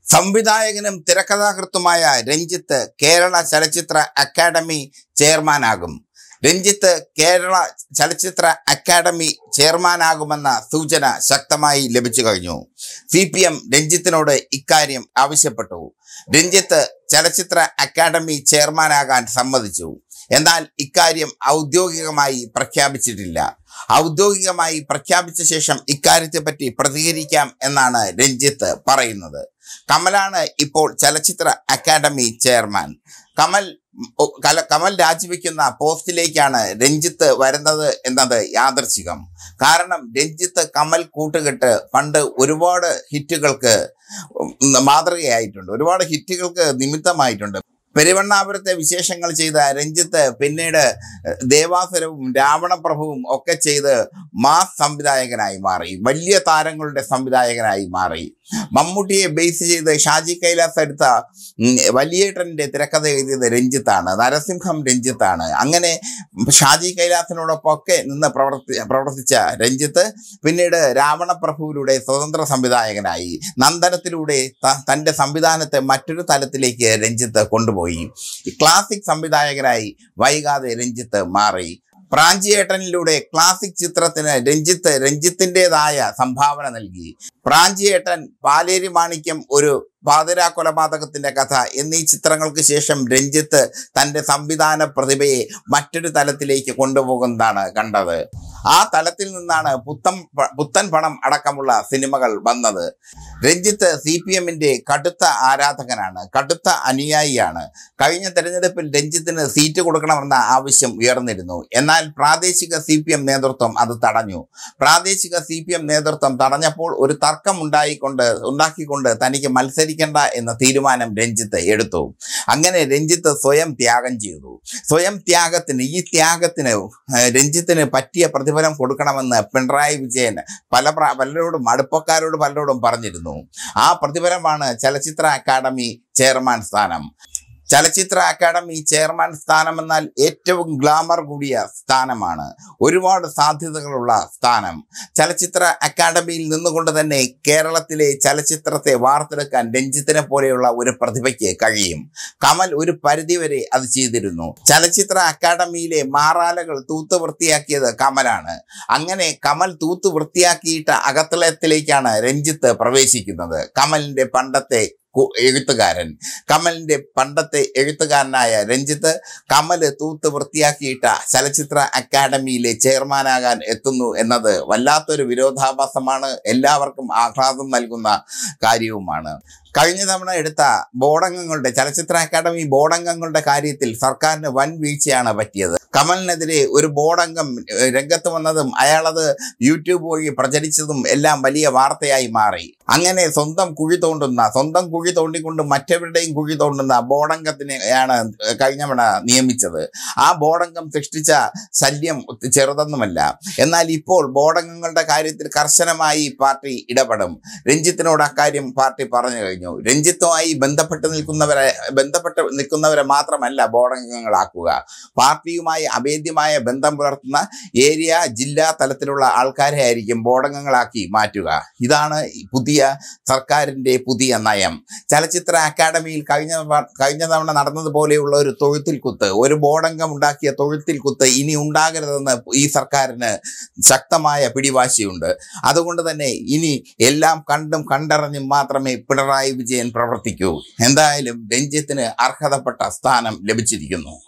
സംവിധായകനും തിരക്കഥാകൃത്തുമായ രഞ്ജിത്ത് കേരള ചലച്ചിത്ര അക്കാദമി ചെയർമാനാകും രഞ്ജിത്ത് കേരള ചലച്ചിത്ര അക്കാദമി ചെയർമാനാകുമെന്ന സൂചന ശക്തമായി ലഭിച്ചു കഴിഞ്ഞു സി പി എം രഞ്ജിത്തിനോട് ഇക്കാര്യം ആവശ്യപ്പെട്ടു രഞ്ജിത്ത് ചലച്ചിത്ര അക്കാദമി ചെയർമാനാകാൻ സമ്മതിച്ചു എന്നാൽ ഇക്കാര്യം ഔദ്യോഗികമായി പ്രഖ്യാപിച്ചിട്ടില്ല ഔദ്യോഗികമായി പ്രഖ്യാപിച്ച ശേഷം ഇക്കാര്യത്തെപ്പറ്റി പ്രതികരിക്കാം എന്നാണ് രഞ്ജിത്ത് പറയുന്നത് കമലാണ് ഇപ്പോൾ ചലച്ചിത്ര അക്കാദമി ചെയർമാൻ കമൽ ഉം, കല- കമൽ രാജിവെക്കുന്ന പോസ്റ്റിലേക്കാണ് രഞ്ജിത്ത് വരുന്നത് എന്നത് യാദർശികം കാരണം രഞ്ജിത്ത് കമൽ കൂട്ടുകെട്ട് പണ്ട് ഒരുപാട് ഹിറ്റുകൾക്ക് ഉം, മാതൃകയായിട്ടുണ്ട് ഒരുപാട് ഹിറ്റുകൾക്ക് നിമിത്തമായിട്ടുണ്ട് പെരുവണ്ണാപുരത്തെ വിശേഷങ്ങൾ ചെയ്ത രഞ്ജിത്ത് പിന്നീട് ദേവാസുരവും രാവണപ്രഭുവും ഒക്കെ ചെയ്ത് മാസ് സംവിധായകനായി മാറി വലിയ താരങ്ങളുടെ സംവിധായകനായി മാറി മമ്മൂട്ടിയെ ബേസ് ചെയ്ത് ഷാജി കൈലാസ് എടുത്ത ഉം, വലിയേട്ടൻ്റെ തിരക്കഥ എഴുതിയത് രഞ്ജിത്താണ് നരസിംഹം രഞ്ജിത്താണ് അങ്ങനെ ഷാജി കൈലാസിനോടൊപ്പം ഒക്കെ നിന്ന് പ്രവർത്തി പ്രവർത്തിച്ച രഞ്ജിത്ത് പിന്നീട് രാവണപ്രഭുവിലൂടെ സ്വതന്ത്ര സംവിധായകനായി നന്ദനത്തിലൂടെ ത- തൻ്റെ സംവിധാനത്തെ മറ്റൊരു തലത്തിലേക്ക് രഞ്ജിത്ത് കൊണ്ടുപോയി ക്ലാസിക് സംവിധായകനായി വൈകാതെ രഞ്ജിത്ത് മാറി പ്രാഞ്ചിയേട്ടനിലൂടെ ക്ലാസിക് ചിത്രത്തിന് രഞ്ജിത്ത് രഞ്ജിത്തിൻ്റെതായ സംഭാവന നൽകി പ്രാഞ്ചിയേട്ടൻ പാലേരി മാണിക്യം ഒരു പാതിര കൊലപാതകത്തിന്റെ കഥ എന്നീ ചിത്രങ്ങൾക്ക് ശേഷം രഞ്ജിത്ത് തൻ്റെ സംവിധാന പ്രതിഭയെ മറ്റൊരു തലത്തിലേക്ക് കൊണ്ടുപോകുന്നതാണ് കണ്ടത് ആ തലത്തിൽ നിന്നാണ് പുത്തൻ പ- പുത്തൻ പണം അടക്കമുള്ള സിനിമകൾ വന്നത് രഞ്ജിത്ത് സി പി എമ്മിന്റെ കടുത്ത ആരാധകനാണ് കടുത്ത അനുയായിയാണ് കഴിഞ്ഞ തെരഞ്ഞെടുപ്പിൽ രഞ്ജിത്തിന് സീറ്റ് കൊടുക്കണമെന്ന ആവശ്യം ഉയർന്നിരുന്നു എന്നാൽ പ്രാദേശിക സി പി എം നേതൃത്വം അത് തടഞ്ഞു പ്രാദേശിക സി പി എം നേതൃത്വം തടഞ്ഞപ്പോൾ ഒരു തർക്കം ഉണ്ടായിക്കൊണ്ട് ഉണ്ടാക്കിക്കൊണ്ട് തനിക്ക് മത്സരിക്കേണ്ട എന്ന തീരുമാനം രഞ്ജിത്ത് എടുത്തു അങ്ങനെ രഞ്ജിത്ത് സ്വയം ത്യാഗം ചെയ്തു സ്വയം ത്യാഗത്തിന് ഈ ത്യാഗത്തിന് ഏഹ്, രഞ്ജിത്തിന് പറ്റിയ പ്രതിഫലം കൊടുക്കണമെന്ന് പിണറായി വിജയൻ പല പ്ര- പലരോടും അടുപ്പക്കാരോട് പലരോടും പറഞ്ഞിരുന്നു ആ പ്രതിഫലമാണ് ചലച്ചിത്ര അക്കാദമി ചെയർമാൻ സ്ഥാനം ചലച്ചിത്ര അക്കാദമി ചെയർമാൻ സ്ഥാനം എന്നാൽ ഏറ്റവും ഗ്ലാമർ കൂടിയ സ്ഥാനമാണ് ഒരുപാട് സാധ്യതകളുള്ള സ്ഥാനം ചലച്ചിത്ര അക്കാദമിയിൽ നിന്നുകൊണ്ട് തന്നെ കേരളത്തിലെ ചലച്ചിത്രത്തെ വാർത്തെടുക്കാൻ രഞ്ജിത്തിനെ പോലെയുള്ള ഒരു പ്രതിഭയ്ക്ക് കഴിയും കമൽ ഒരു പരിധിവരെ അത് ചെയ്തിരുന്നു ചലച്ചിത്ര അക്കാദമിയിലെ മാറാലകൾ തൂത്ത് വൃത്തിയാക്കിയത് കമലാണ് അങ്ങനെ കമൽ തൂത്ത് വൃത്തിയാക്കിയിട്ട് അകത്തളത്തിലേക്കാണ് രഞ്ജിത്ത് പ്രവേശിക്കുന്നത് കമലിന്റെ പണ്ടത്തെ കു- എഴുത്തുകാരൻ കമലിന്റെ പണ്ടത്തെ എഴുത്തുകാരനായ രഞ്ജിത്ത് കമല് തൂത്ത് വൃത്തിയാക്കിയിട്ട ചലച്ചിത്ര അക്കാദമിയിലെ ചെയർമാനാകാൻ എത്തുന്നു എന്നത് വല്ലാത്തൊരു വിരോധാഭാസമാണ് എല്ലാവർക്കും ആഹ്ലാദം നൽകുന്ന കാര്യവുമാണ് കഴിഞ്ഞ തവണ എടുത്ത ബോർഡംഗങ്ങളുടെ ചലച്ചിത്ര അക്കാദമി ബോർഡംഗങ്ങളുടെ കാര്യത്തിൽ സർക്കാരിന് വൻ വീഴ്ചയാണ് പറ്റിയത് കമലിനെതിരെ ഒരു ബോർഡംഗം ഏഹ്, രംഗത്ത് വന്നതും അയാളത് യൂട്യൂബ് വഴി പ്രചരിച്ചതും എല്ലാം വലിയ വാർത്തയായി മാറി അങ്ങനെ സ്വന്തം കുഴി തോണ്ടുന്ന സ്വന്തം കുഴി തോണ്ടിക്കൊണ്ട് മറ്റവരുടെയും കുഴി തോണ്ടുന്ന ബോർഡംഗത്തിനെയാണ് കഴിഞ്ഞ തവണ നിയമിച്ചത് ആ ബോർഡംഗം സൃഷ്ടിച്ച ശല്യം ചെറുതൊന്നുമല്ല എന്നാൽ ഇപ്പോൾ ബോർഡംഗങ്ങളുടെ കാര്യത്തിൽ കർശനമായി പാർട്ടി ഇടപെടും രഞ്ജിത്തിനോട് അക്കാര്യം പാർട്ടി പറഞ്ഞു കഴിഞ്ഞു രഞ്ജിത്തുമായി ബന്ധപ്പെട്ട് നിൽക്കുന്നവരെ ബന്ധപ്പെട്ട് നിൽക്കുന്നവരെ മാത്രമല്ല ബോർഡംഗങ്ങളാക്കുക പാർട്ടിയുമായി അഭേദ്യമായ ബന്ധം പുലർത്തുന്ന ഏരിയ ജില്ലാ തലത്തിലുള്ള ആൾക്കാരെ ആയിരിക്കും ബോർഡംഗങ്ങളാക്കി മാറ്റുക ഇതാണ് ഈ പുതിയ സർക്കാരിൻ്റെ പുതിയ നയം ചലച്ചിത്ര അക്കാദമിയിൽ കഴിഞ്ഞ വ- കഴിഞ്ഞ തവണ നടന്നതുപോലെയുള്ള ഒരു തൊഴുത്തിൽ കുത്ത് ഒരു ബോർഡംഗം ഉണ്ടാക്കിയ തൊഴുത്തിൽ കുത്ത് ഇനി ഉണ്ടാകരുതെന്ന് ഈ സർക്കാരിന് ശക്തമായ പിടിവാശിയുണ്ട് അതുകൊണ്ട് തന്നെ ഇനി എല്ലാം കണ്ടും കണ്ടറിഞ്ഞും മാത്രമേ പിണറായി വിജയൻ പ്രവർത്തിക്കൂ എന്തായാലും രഞ്ജിത്തിന് അർഹതപ്പെട്ട സ്ഥാനം ലഭിച്ചിരിക്കുന്നു